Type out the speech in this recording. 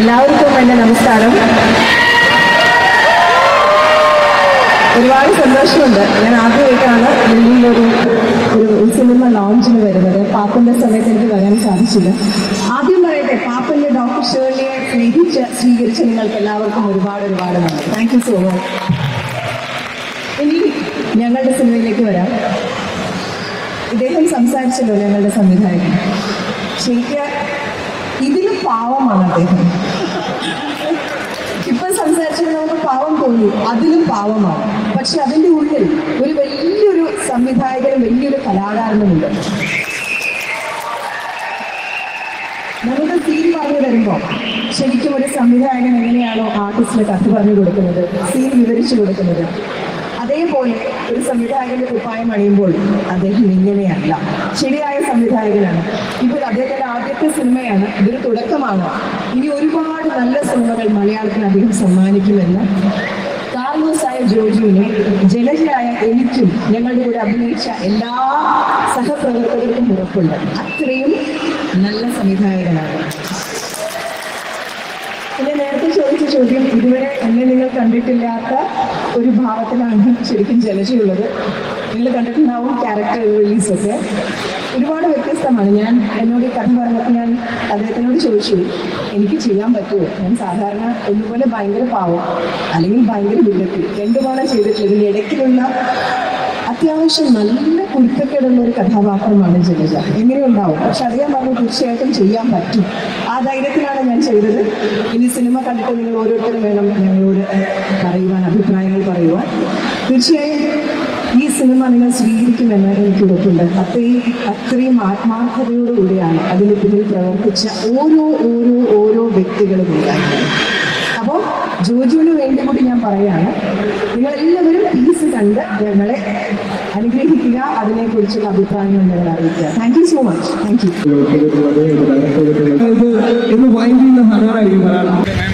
എല്ലാവർക്കും എൻ്റെ നമസ്കാരം ഒരുപാട് സന്തോഷമുണ്ട് ഞാൻ ആദ്യമായിട്ടാണ് ഡൽഹിയിലൊരു ഒരു സിനിമ ലോഞ്ചിന് വരുന്നത് പാപ്പന്റെ സമയത്ത് എനിക്ക് വരാൻ സാധിച്ചില്ല ആദ്യം പറയട്ടെ പാപ്പന്റെ ഡോക്ടർ ഷേർലിയെ സ്നേഹിച്ച് സ്വീകരിച്ച നിങ്ങൾക്ക് എല്ലാവർക്കും ഒരുപാട് ഒരുപാട് നന്ദി താങ്ക് യു സോ മച്ച് ഇനി ഞങ്ങളുടെ സിനിമയിലേക്ക് വരാം ഇദ്ദേഹം സംസാരിച്ചല്ലോ ഞങ്ങളുടെ സംവിധായകൻ ശരിക്കും ഇതിലും പാവമാണ് അദ്ദേഹം ഇപ്പൊ സംസാരിച്ചത് നമുക്ക് പാവം തോന്നി അതിലും പാവമാണ് പക്ഷെ അതിന്റെ ഉള്ളിൽ ഒരു വലിയൊരു സംവിധായകനും വലിയൊരു കലാകാരനുമുണ്ട് നമുക്ക് സീൻ പറഞ്ഞു തരുമ്പോൾ ശരിക്കും ഒരു സംവിധായകൻ എങ്ങനെയാണോ ആർട്ടിസ്റ്റിന് കഥ പറഞ്ഞു കൊടുക്കുന്നത് സീൻ വിവരിച്ചു കൊടുക്കുന്നത് അതേപോലെ ഒരു സംവിധായകന്റെ കുപ്പായം അണിയുമ്പോൾ അദ്ദേഹം ഇങ്ങനെയല്ല ശരിയായ സംവിധായകനാണ് ഇപ്പോൾ അദ്ദേഹത്തിന്റെ ആദ്യത്തെ സിനിമയാണ് ഇതൊരു തുടക്കമാണ് ഇനി ഒരുപാട് നല്ല സിനിമകൾ മലയാളത്തിന് അദ്ദേഹം സമ്മാനിക്കുമെന്ന് കാർലോസായ ജോജുവിനെ ജലജയായ എനിക്കും ഞങ്ങളുടെ കൂടെ അഭിനയിച്ച എല്ലാ സഹപ്രവർത്തകർക്കും ഉറപ്പുണ്ട് അത്രയും നല്ല സംവിധായകനാണ് പിന്നെ നേരത്തെ ചോദിച്ച ചോദ്യം ഇതുവരെ എന്നെ നിങ്ങൾ കണ്ടിട്ടില്ലാത്ത ഒരു ഭാവത്തിലാണ് ശരിക്കും ജലജയുള്ളത് നിങ്ങൾ കണ്ടിട്ടുണ്ടാവും ക്യാരക്ടർ റിലീസ് ഒക്കെ ഒരുപാട് വ്യത്യസ്തമാണ് ഞാൻ എന്നോട് ഈ കഥ പറഞ്ഞപ്പോൾ ഞാൻ അദ്ദേഹത്തിനോട് ചോദിച്ചു എനിക്ക് ചെയ്യാൻ പറ്റുമോ ഞാൻ സാധാരണ ഒന്നുപോലെ ഭയങ്കര പാവം അല്ലെങ്കിൽ ഭയങ്കര വില്ലത്തി രണ്ടു തവണ ചെയ്തിട്ടുള്ള ഇതിൻ്റെ ഇടയ്ക്കിലുള്ള അത്യാവശ്യം നല്ല കുരുത്തക്കേടുള്ള ഒരു കഥാപാത്രമാണ് ജലജ എങ്ങനെയുണ്ടാവും പക്ഷെ അറിയാൻ പറഞ്ഞു തീർച്ചയായിട്ടും ചെയ്യാൻ പറ്റും ആ ധൈര്യത്തിലാണ് ഞാൻ ചെയ്തത് ഇനി സിനിമ കണ്ടിട്ട് നിങ്ങൾ ഓരോരുത്തരും വേണം ഞങ്ങളോട് പറയുവാൻ അഭിപ്രായങ്ങൾ പറയുവാൻ തീർച്ചയായും ഈ സിനിമ നിങ്ങൾ സ്വീകരിക്കുമെന്ന് എനിക്ക് ഉറപ്പുണ്ട് അത്രയും അത്രയും ആത്മാർത്ഥതയോടുകൂടിയാണ് അതിന് പിന്നിൽ പ്രവർത്തിച്ച ഓരോ ഓരോ ഓരോ വ്യക്തികളും ഉണ്ടായിരുന്നത് അപ്പോൾ ജോജുവിന് വേണ്ടി കൂടി ഞാൻ പറയാണ് നിങ്ങൾ എല്ലാവരും പീസ് കണ്ട് ഞങ്ങളെ അനുഗ്രഹിക്കുക അതിനെക്കുറിച്ചുള്ള അഭിപ്രായങ്ങൾ ഞങ്ങൾ അറിയിക്കുക thank you so much thank you ഇത് ഇന്ന് വൈൻഡ് ചെയ്യുന്ന ഹറാറായിരിക്കും